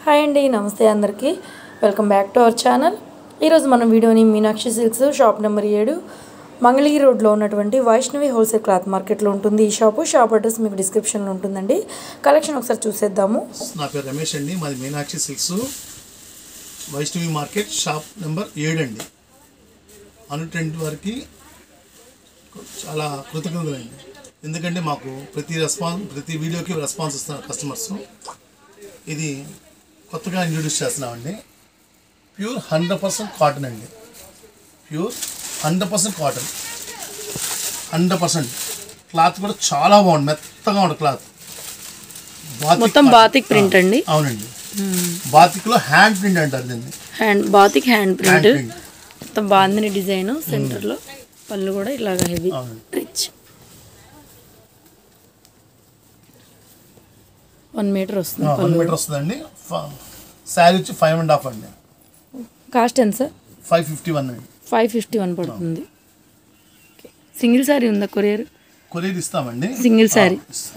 Hi అండి నమస్తే అందరికీ welcome back to our channel ఈరోజు మనం వీడియోని మీనాక్షి సిల్క్స్ షాప్ నెంబర్ ఏడు మంగళగిరి రోడ్లో ఉన్నటువంటి వైష్ణవి హోల్సేల్ క్లాత్ మార్కెట్లో ఉంటుంది ఈ షాపు షాప్ అడ్రస్ మీకు డిస్క్రిప్షన్లో ఉంటుందండి కలెక్షన్ ఒకసారి చూసేద్దాము నా పేరు రమేష్ అండి మాది Meenakshi silks Vaishnavi market shop number ఏడు అండి అనుటెంట్ వారికి చాలా కృతజ్ఞతలండి ఎందుకంటే మాకు ప్రతి రెస్పాన్స్ ప్రతి వీడియోకి రెస్పాన్స్ ఇస్తున్నారు కస్టమర్స్ ఇది కొత్తగా ఇంట్రొడ్యూస్ చేస్తున్నామండి ప్యూర్ హండ్రెడ్ పర్సెంట్ కాటన్ అండి pure hundred percent cotton hundred percent cloth కూడా చాలా బాగుంది మెత్తగా ఉంటుంది క్లాత్ బాతిక్ మొత్తం cotton. బాతిక్ ప్రింట్ అండి అవునండి బాతిక్లో హ్యాండ్ ప్రింట్ అంటారు దీన్ని hand batik hand hand print print మొత్తం బాందిని డిజైన్ సెంటర్లో పళ్ళు కూడా ఇలాగ హెవీ అవునండి రిచ్ వన్ మీటర్ వస్తుంది వన్ పళ్ళు మీటర్ వస్తుందండి శారీ వచ్చి ఫైవ్ అండ్ హాఫ్ అండి కాస్ట్ ఎంత సార్ ఫైవ్ ఫిఫ్టీ వన్ అండి ఫైవ్ ఫిఫ్టీ వన్ పడుతుంది సింగిల్ శారీ ఉందా కొరియర్ కొరియర్ ఇస్తామండి సింగిల్ శారీ ఆ, ఇస్తాం.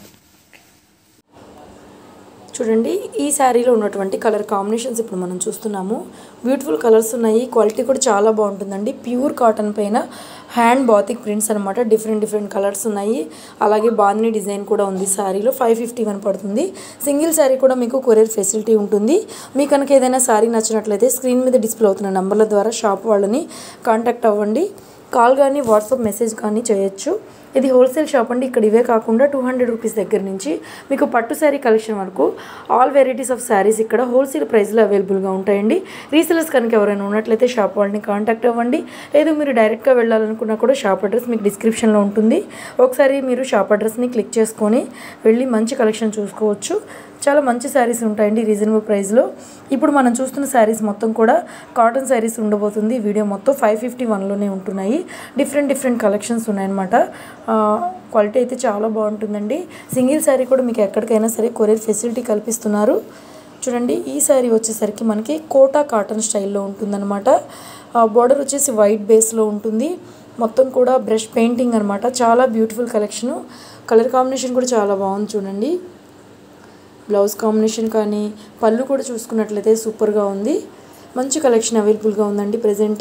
చూడండి ఈ శారీలో ఉన్నటువంటి కలర్ కాంబినేషన్స్ ఇప్పుడు మనం చూస్తున్నాము బ్యూటిఫుల్ కలర్స్ ఉన్నాయి క్వాలిటీ కూడా చాలా బాగుంటుందండి ప్యూర్ కాటన్ పైన హ్యాండ్ బాతిక్ ప్రింట్స్ అనమాట డిఫరెంట్ డిఫరెంట్ కలర్స్ ఉన్నాయి అలాగే బాందిని డిజైన్ కూడా ఉంది శారీలో ఫైవ్ ఫిఫ్టీ వన్ పడుతుంది సింగిల్ శారీ కూడా మీకు కొరియర్ ఫెసిలిటీ ఉంటుంది మీకు కనుక ఏదైనా శారీ నచ్చినట్లయితే స్క్రీన్ మీద డిస్ప్లే అవుతున్న నంబర్ల ద్వారా షాప్ వాళ్ళని కాంటాక్ట్ అవ్వండి కాల్ కానీ వాట్సాప్ మెసేజ్ కానీ చేయొచ్చు ఇది హోల్సేల్ షాప్ అండి ఇక్కడ ఇవే కాకుండా టూ హండ్రెడ్ రూపీస్ దగ్గర నుంచి మీకు పట్టు శారీ కలెక్షన్ వరకు ఆల్ వెరైటీస్ ఆఫ్ శారీస్ ఇక్కడ హోల్సేల్ ప్రైస్లో అవైలబుల్గా ఉంటాయండి రీసెలర్స్ కనుక ఎవరైనా ఉన్నట్లయితే షాప్ వాళ్ళని కాంటాక్ట్ అవ్వండి లేదు మీరు డైరెక్ట్గా వెళ్ళాలనుకున్నా కూడా షాప్ అడ్రస్ మీకు డిస్క్రిప్షన్లో ఉంటుంది ఒకసారి మీరు షాప్ అడ్రస్ని క్లిక్ చేసుకొని వెళ్ళి మంచి కలెక్షన్ చూసుకోవచ్చు చాలా మంచి శారీస్ ఉంటాయండి రీజనబుల్ ప్రైస్లో ఇప్పుడు మనం చూస్తున్న శారీస్ మొత్తం కూడా కాటన్ శారీస్ ఉండబోతుంది వీడియో మొత్తం ఫైవ్ ఫిఫ్టీ వన్లోనే ఉంటున్నాయి డిఫరెంట్ డిఫరెంట్ కలెక్షన్స్ ఉన్నాయన్నమాట క్వాలిటీ అయితే చాలా బాగుంటుందండి సింగిల్ శారీ కూడా మీకు ఎక్కడికైనా సరే కొరియర్ ఫెసిలిటీ కల్పిస్తున్నారు చూడండి ఈ శారీ వచ్చేసరికి మనకి కోటా కాటన్ స్టైల్లో ఉంటుందన్నమాట బార్డర్ వచ్చేసి వైట్ బేస్లో ఉంటుంది మొత్తం కూడా బ్రష్ పెయింటింగ్ అనమాట చాలా బ్యూటిఫుల్ కలెక్షను కలర్ కాంబినేషన్ కూడా చాలా బాగుంది చూడండి బ్లౌజ్ కాంబినేషన్ కానీ పళ్ళు కూడా చూసుకున్నట్లయితే సూపర్గా ఉంది మంచి కలెక్షన్ అవైలబుల్గా ఉందండి ప్రజెంట్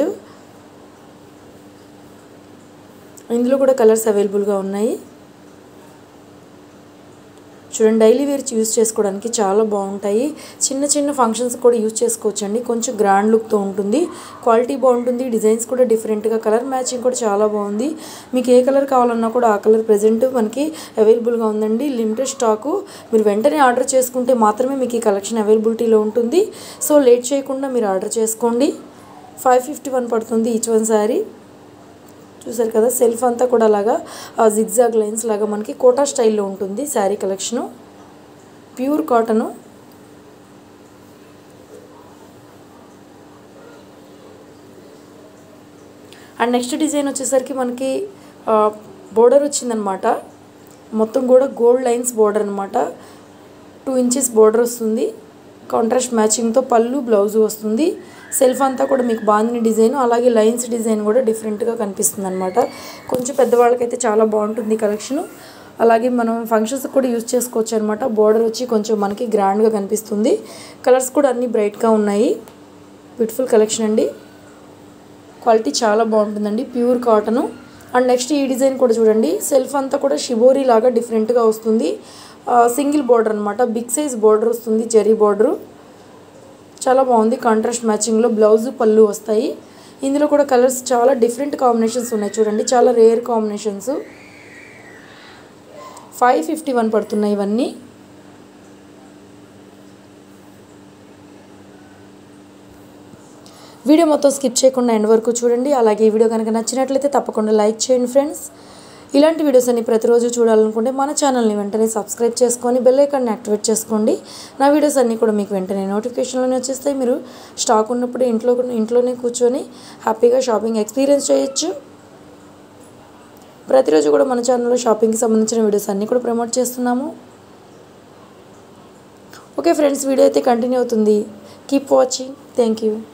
ఇందులో కూడా కలర్స్ అవైలబుల్గా ఉన్నాయి చూడండి డైలీ వేర్ యూస్ చేసుకోవడానికి చాలా బాగుంటాయి చిన్న చిన్న ఫంక్షన్స్ కూడా యూజ్ చేసుకోవచ్చండి కొంచెం గ్రాండ్ లుక్తో ఉంటుంది క్వాలిటీ బాగుంటుంది డిజైన్స్ కూడా డిఫరెంట్గా కలర్ మ్యాచింగ్ కూడా చాలా బాగుంది మీకు ఏ కలర్ కావాలన్నా కూడా ఆ కలర్ ప్రజెంట్ మనకి అవైలబుల్గా ఉందండి లిమిటెడ్ స్టాకు మీరు వెంటనే ఆర్డర్ చేసుకుంటే మాత్రమే మీకు ఈ కలెక్షన్ అవైలబిలిటీలో ఉంటుంది సో లేట్ చేయకుండా మీరు ఆర్డర్ చేసుకోండి ఫైవ్ ఫిఫ్టీ వన్ పడుతుంది ఈచ్ వన్ శారీ చూసారు కదా సెల్ఫ్ అంతా కూడా అలాగా జిగ్జాగ్ లైన్స్ లాగా మనకి కోటా స్టైల్లో ఉంటుంది sari collection pure cotton and next design వచ్చేసరికి మనకి బోర్డర్ వచ్చిందనమాట మొత్తం కూడా గోల్డ్ లైన్స్ బోర్డర్ అనమాట టూ ఇంచెస్ బోర్డర్ వస్తుంది కాంట్రాస్ట్ మ్యాచింగ్తో పళ్ళు బ్లౌజ్ వస్తుంది సెల్ఫ్ అంతా కూడా మీకు బాగుంది డిజైన్ అలాగే లైన్స్ డిజైన్ కూడా డిఫరెంట్గా కనిపిస్తుంది అనమాట కొంచెం పెద్దవాళ్ళకైతే చాలా బాగుంటుంది కలెక్షన్ అలాగే మనం ఫంక్షన్స్ కూడా యూజ్ చేసుకోవచ్చు అనమాట బోర్డర్ వచ్చి కొంచెం మనకి గ్రాండ్గా కనిపిస్తుంది కలర్స్ కూడా అన్నీ బ్రైట్గా ఉన్నాయి బ్యూటిఫుల్ కలెక్షన్ అండి క్వాలిటీ చాలా బాగుంటుందండి ప్యూర్ కాటను అండ్ నెక్స్ట్ ఈ డిజైన్ కూడా చూడండి సెల్ఫ్ అంతా కూడా షిబోరీ లాగా డిఫరెంట్గా వస్తుంది సింగిల్ బార్డర్ అనమాట బిగ్ సైజ్ బార్డర్ వస్తుంది జెరీ బార్డరు చాలా బాగుంది కాంట్రాస్ట్ మ్యాచింగ్లో బ్లౌజ్ పళ్ళు వస్తాయి ఇందులో కూడా కలర్స్ చాలా డిఫరెంట్ కాంబినేషన్స్ ఉన్నాయి చూడండి చాలా rare combinations five fifty one పడుతున్నాయి ఇవన్నీ వీడియో మొత్తం స్కిప్ చేయకుండా ఎండ్ వరకు చూడండి అలాగే ఈ వీడియో కనుక నచ్చినట్లయితే తప్పకుండా లైక్ చేయండి ఫ్రెండ్స్ ఇలాంటి వీడియోస్ అన్ని ప్రతిరోజు చూడాలనుకుంటే మన ఛానల్ని వెంటనే సబ్స్క్రైబ్ చేసుకొని బెల్ ఐకాన్ని యాక్టివేట్ చేసుకోండి నా వీడియోస్ అన్నీ కూడా మీకు వెంటనే నోటిఫికేషన్లోనే వచ్చేస్తాయి మీరు స్టాక్ ఉన్నప్పుడు ఇంట్లో ఇంట్లోనే కూర్చొని హ్యాపీగా షాపింగ్ ఎక్స్పీరియన్స్ చేయొచ్చు ప్రతిరోజు కూడా మన ఛానల్లో షాపింగ్కి సంబంధించిన వీడియోస్ అన్నీ కూడా ప్రమోట్ చేస్తున్నాము ఓకే ఫ్రెండ్స్ వీడియో అయితే కంటిన్యూ అవుతుంది కీప్ వాచింగ్ థ్యాంక్ యూ